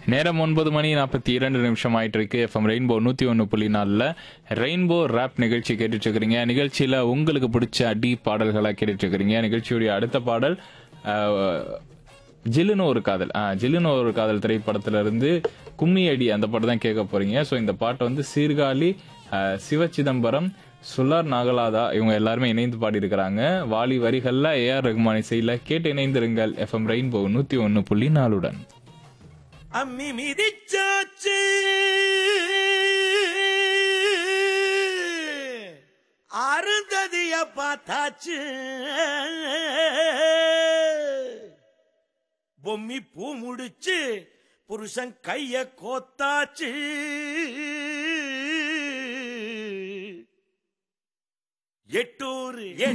நேரம் ஒன்பது மணி நாற்பத்தி இரண்டு நிமிஷம் ஆயிட்டு இருக்கு எஃப்எம் ரெயின்போ நூத்தி ஒன்று புள்ளி நாலில் ரெயின்போ ரேப் நிகழ்ச்சி கேட்டுட்டு இருக்கிறீங்க நிகழ்ச்சியில உங்களுக்கு பிடிச்ச அடி பாடல்களா கேட்டுட்டு இருக்கிறீங்க நிகழ்ச்சியுடைய அடுத்த பாடல் அஹ், ஜில்லுன்னு ஒரு காதல் ஆ ஜில்லுன்னு ஒரு காதல் திரைப்படத்துல இருந்து கும்மி அடி அந்த பாட்டு தான் கேட்க போறீங்க ஸோ இந்த பாட்டை வந்து சீர்காழி அஹ், சிவ சிதம்பரம் சுல்லார் நாகலாதா இவங்க எல்லாருமே இணைந்து பாடியிருக்கிறாங்க வாலி வரிகள்ல ஏஆர் ரகுமான் இசையில கேட்டு இணைந்திருங்கள் எஃப்எம் ரெயின்போ நூத்தி ஒன்னு புள்ளி நாலுடன் அம்மி மிதிச்சாச்சு அருந்ததிய பார்த்தாச்சு பொம்மி பூ முடிச்சு புருஷன் கைய கோத்தாச்சு